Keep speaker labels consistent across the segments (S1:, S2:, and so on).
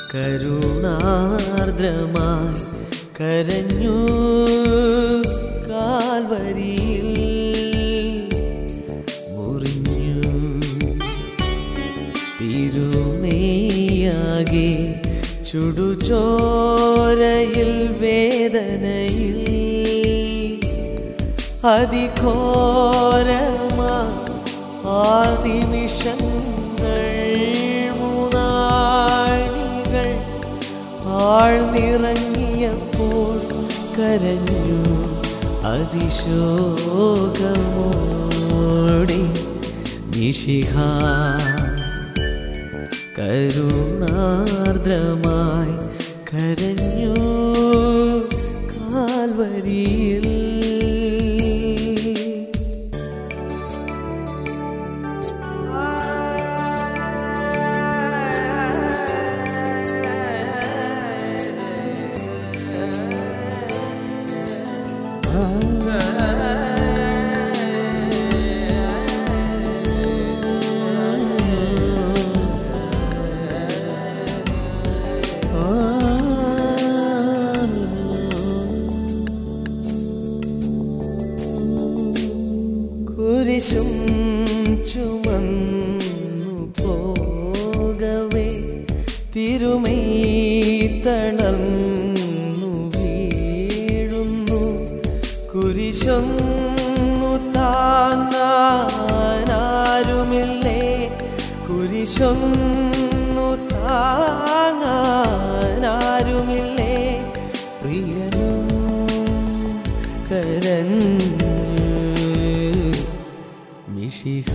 S1: കരുണാർദ്രമായി കരഞ്ഞു കാൽവരിയിൽ മുറിഞ്ഞു തിരുമേയാകെ ചുടുചോരയിൽ വേദനയിൽ അതിഘോരമാ ആ നിമിഷങ്ങൾ മൂന്നാണികൾ ആഴ്ന്നിറങ്ങിയപ്പോൾ കരഞ്ഞു അതിശോകമോടെ നിഷിഹ കരുണാർദ്രമായി കരഞ്ഞു കാൽവരിയിൽ കുരിശും ചുമന്നു പോകവേ തിരുമൈ തളർന്നു വീഴുന്നു കുരിശൊന്നു താങ്ങാനാരുമില്ലേ കുരിശൊന്നു താങ്ങാനാരുമില്ലേ പ്രിയനോ കരഞ്ഞു മിഷിഹ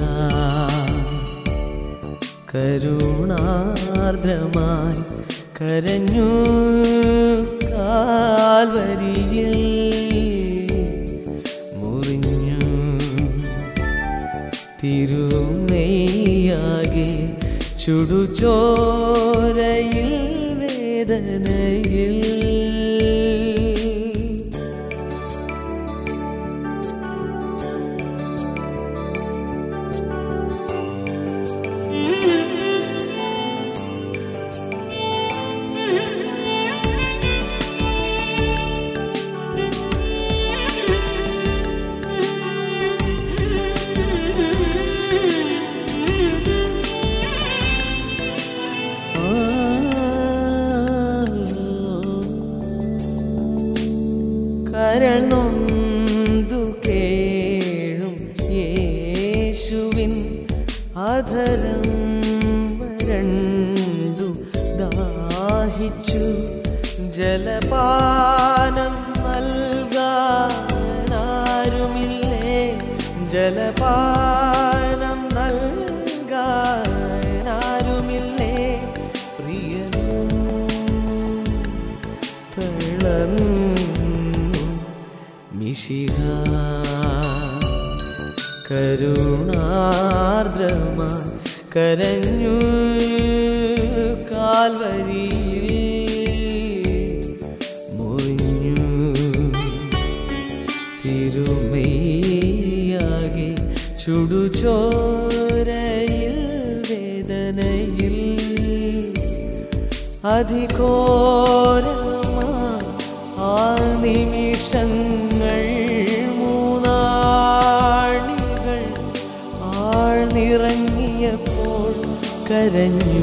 S1: കരുണാർദ്രമായി കരഞ്ഞു കാൽവരിയിൽ മുറിഞ്ഞു തിരുമേയാകെ ചുടുചോരയിൽ വേദനയിൽ കരൾ നൊന്തു കേഴും യേശുവിൻ അധരം വരണ്ടു ദാഹിച്ചു ജലപാനം നൽകാനാരുമില്ലേ ജലപാനം നൽകാനാരുമില്ലേ പ്രിയനോ തളർന്നു മിഷിഹ കരുണാർദ്രമായി കരഞ്ഞു കാൽവരിയിൽ മുറിഞ്ഞു തിരുമേയാകെ ചുടുചോരയിൽ വേദനയിൽ അധികോരമാ ആ നിമിഷങ്ങൾ മൂന്നാണികൾ ആഴ്ന്നിറങ്ങിയപ്പോൾ കരഞ്ഞു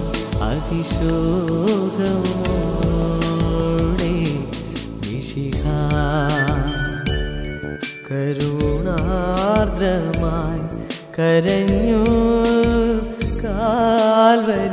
S1: അതിശോകമോടെ നിഷിഹ കരുണാർദ്രമായി കരഞ്ഞു കാൽവരി